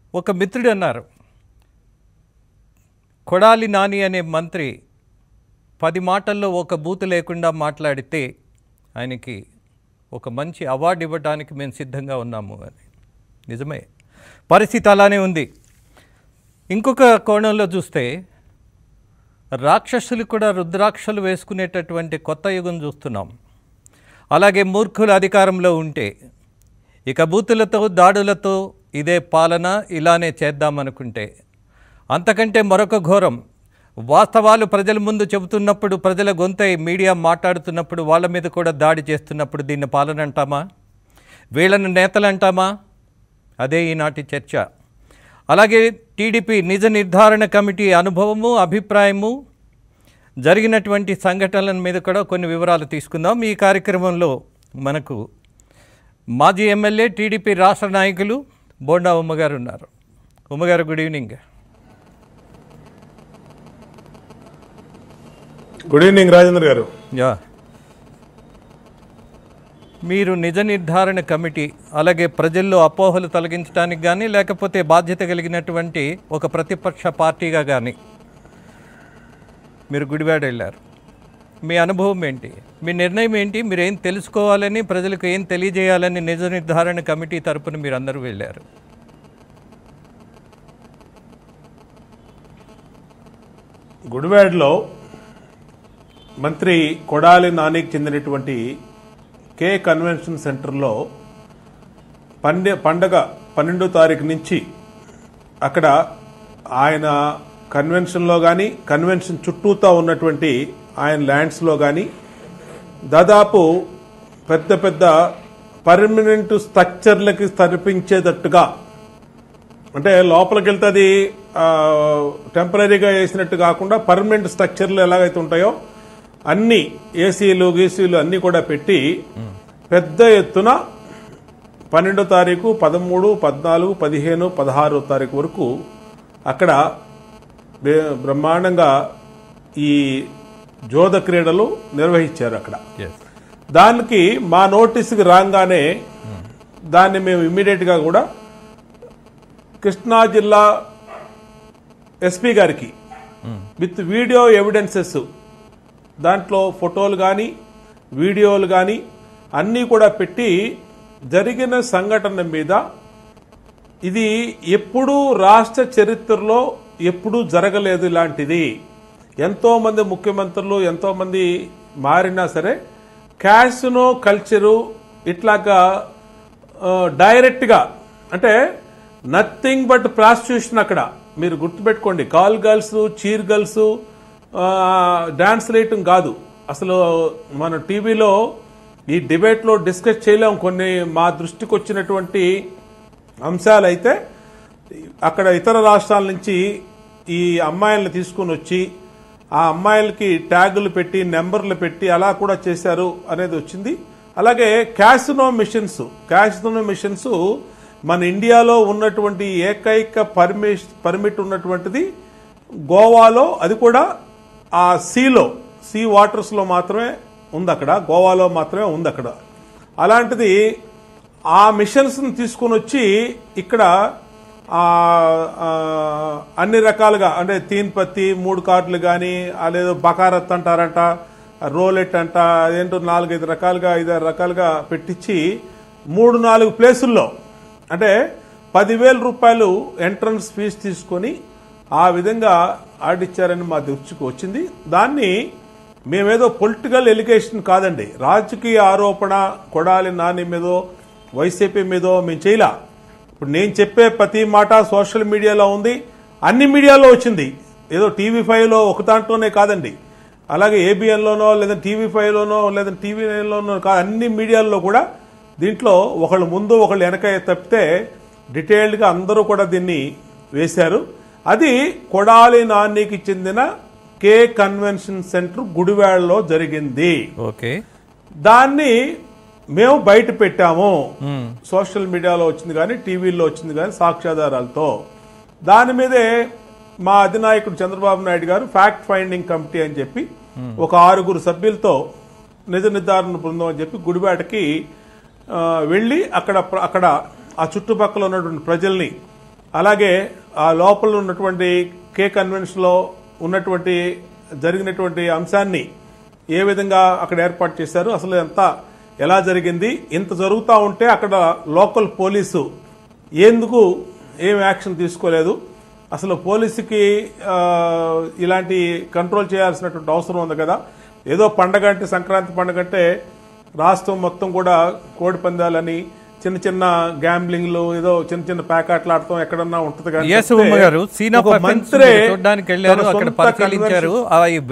ఒక మిత్రుడు అన్నారు కొడాలి నాని అనే మంత్రి పది మాటల్లో ఒక బూతు లేకుండా మాట్లాడితే ఆయనకి ఒక మంచి అవార్డు ఇవ్వడానికి మేము సిద్ధంగా ఉన్నాము అని నిజమే పరిస్థితి అలానే ఉంది ఇంకొక కోణంలో చూస్తే రాక్షసులు కూడా రుద్రాక్షలు వేసుకునేటటువంటి కొత్త యుగం చూస్తున్నాం అలాగే మూర్ఖులు అధికారంలో ఉంటే ఇక బూతులతో దాడులతో ఇదే పాలన ఇలానే చేద్దామనుకుంటే అంతకంటే మరొక ఘోరం వాస్తవాలు ప్రజల ముందు చెబుతున్నప్పుడు ప్రజల గొంతై మీడియా మాట్లాడుతున్నప్పుడు వాళ్ళ మీద కూడా దాడి చేస్తున్నప్పుడు దీన్ని పాలన అంటామా వీళ్ళను నేతలు అంటామా అదే ఈనాటి చర్చ అలాగే టీడీపీ నిజ నిర్ధారణ కమిటీ అనుభవము అభిప్రాయము జరిగినటువంటి సంఘటనల మీద కూడా కొన్ని వివరాలు తీసుకుందాం ఈ కార్యక్రమంలో మనకు మాజీ ఎమ్మెల్యే టీడీపీ రాష్ట్ర నాయకులు బోండా ఉమ్మగారు ఉన్నారు ఉమ్మగారు good evening good evening Rajendra garu yeah మీరు నిజ నిర్ధారణ కమిటీ అలాగే ప్రజల్లో అపోహలు తొలగించడానికి కానీ లేకపోతే బాధ్యత కలిగినటువంటి ఒక ప్రతిపక్ష పార్టీగా కానీ మీరు గుడివాడ వెళ్ళారు మీ అనుభవం ఏంటి మీ నిర్ణయం ఏంటి మీరు ఏం తెలుసుకోవాలని ప్రజలకు ఏం తెలియజేయాలని నిజ నిర్ధారణ కమిటీ తరపున మీరు అందరూ వెళ్ళారు గుడివాడలో మంత్రి కొడాలి నానికి చెందినటువంటి కే కన్వెన్షన్ సెంటర్లో పండే పండగ పన్నెండో తారీఖు నుంచి అక్కడ ఆయన కన్వెన్షన్లో కానీ కన్వెన్షన్ చుట్టూతా ఉన్నటువంటి ఆయన ల్యాండ్స్లో కానీ దాదాపు పెద్ద పెద్ద పర్మనెంట్ స్ట్రక్చర్లకి తరిపించేటట్టుగా అంటే లోపలికి వెళ్తే అది టెంపరీగా వేసినట్టు కాకుండా పర్మనెంట్ స్ట్రక్చర్లు ఎలాగైతే ఉంటాయో అన్ని ఏసీలు గీసీలు అన్ని కూడా పెట్టి పెద్ద ఎత్తున పన్నెండో తారీఖు పదమూడు పద్నాలుగు పదిహేను పదహారో తారీఖు వరకు అక్కడ బే- బ్రహ్మాండంగా ఈ జోద క్రీడలు నిర్వహించారు అక్కడ దానికి మా నోటీసుకి రాగానే దాన్ని మేము ఇమ్మీడియట్గా కూడా కృష్ణా జిల్లా ఎస్పీ గారికి విత్ వీడియో ఎవిడెన్సెస్ దాంట్లో ఫోటోలు కానీ వీడియోలు కానీ అన్నీ కూడా పెట్టి జరిగిన సంఘటన మీద ఇది ఎప్పుడూ రాష్ట్ర చరిత్రలో ఎప్పుడూ జరగలేదు ఇలాంటిది ఎంతో మంది ముఖ్యమంత్రులు ఎంతో మంది మారినా సరే క్యాసినో కల్చరు ఇట్లాగా ఆ, డైరెక్ట్గా అంటే నథింగ్ బట్ ప్రాస్టిట్యూషన్ అక్కడ మీరు గుర్తుపెట్టుకోండి call girls cheer girls dance వేయటం కాదు అసలు మన టీవీలో ఈ డిబేట్లో డిస్కస్ చేయలేం కొన్ని మా దృష్టికి వచ్చినటువంటి అంశాలు అయితే అక్కడ ఇతర రాష్ట్రాల నుంచి ఈ అమ్మాయిలను తీసుకొని వచ్చి ఆ అమ్మాయిలకి ట్యాగులు పెట్టి నెంబర్లు పెట్టి అలా కూడా చేశారు అనేది వచ్చింది అలాగే క్యాసినో మిషన్స్ క్యాసినో మిషన్స్ మన ఇండియాలో ఉన్నటువంటి ఏకైక పర్మిష్ పర్మిట్ ఉన్నటువంటిది గోవాలో అది కూడా ఆ సీలో సీ వాటర్స్లో మాత్రమే ఉంది అక్కడ గోవాలో మాత్రమే ఉంది అక్కడ అలాంటిది ఆ మిషన్స్ని తీసుకొని వచ్చి ఇక్కడ ఆ, ఆ, అన్ని రకాలుగా అంటే తీన్ పత్తి మూడు కార్డులు కానీ అదేదో బకారత్ అంటారంట రోలెట్ అంట అదేంటో నాలుగైదు రకాలుగా ఐదారు రకాలుగా పెట్టించి మూడు నాలుగు ప్లేసుల్లో అంటే పదివేల రూపాయలు ఎంట్రన్స్ ఫీజు తీసుకొని ఆ విధంగా ఆడిచ్చారని మా దృష్టికి వచ్చింది దాన్ని మేమేదో పొలిటికల్ ఎలిగేషన్ కాదండి రాజకీయ ఆరోపణ కొడాలి నాని మీదో వైసీపీ మీదో మేము చేయలా ఇప్పుడు నేను చెప్పే ప్రతి మాట సోషల్ మీడియాలో ఉంది అన్ని మీడియాలో వచ్చింది ఏదో టీవీ ఫైవ్లో ఒక దాంట్లోనే కాదండి అలాగే ఏబిఎన్లోనో లేదా టీవీ ఫైవ్లోనో లేదా టీవీ నైన్లోనో కాదు అన్ని మీడియాల్లో కూడా దీంట్లో ఒకళ్ళు ముందు ఒకళ్ళు వెనక తప్పితే డీటెయిల్డ్గా అందరూ కూడా దీన్ని వేశారు అది కొడాలి నానికి చెందిన కే కన్వెన్షన్ సెంటర్ గుడివాడలో జరిగింది ఓకే దాన్ని మేము బయట పెట్టాము సోషల్ మీడియాలో వచ్చింది కానీ టీవీలో వచ్చింది కానీ సాక్ష్యాధారాలతో దాని మీదే మా అధినాయకుడు చంద్రబాబు నాయుడు గారు ఫ్యాక్ట్ ఫైండింగ్ కమిటీ అని చెప్పి ఒక ఆరుగురు సభ్యులతో నిజ నిర్ధారణ బృందం అని చెప్పి గుడివాడకి ఆ, వెళ్ళి అక్కడ ప్ర- అక్కడ ఆ చుట్టుపక్కల ఉన్నటువంటి ప్రజల్ని అలాగే ఆ లోపల ఉన్నటువంటి కే కన్వెన్షన్లో ఉన్నటువంటి జరిగినటువంటి అంశాన్ని ఏ విధంగా అక్కడ ఏర్పాటు చేశారు అసలు ఎంత ఎలా జరిగింది ఇంత జరుగుతూ ఉంటే అక్కడ లోకల్ పోలీసు ఎందుకు ఏం యాక్షన్ తీసుకోలేదు అసలు పోలీసుకి ఆ, ఇలాంటి కంట్రోల్ చేయాల్సినటువంటి అవసరం ఉంది కదా ఏదో పండగ అంటే సంక్రాంతి పండగ అంటే రాష్ట్రం మొత్తం కూడా కోడి పందాలని చిన్న చిన్న గ్యాంబ్లింగ్లు ఏదో చిన్న చిన్న ప్యాకెట్లు ఆడటం ఎక్కడన్నా ఉంటది కానీ ఎస్ తప్పితే ఉమ్మ గారు సీన్ ఆఫ్ ఒక అఫెన్స్ మంత్రే చూడడానికి వెళ్ళారు తన అక్కడ సొంత పరిశీలించారు ఆ ఈ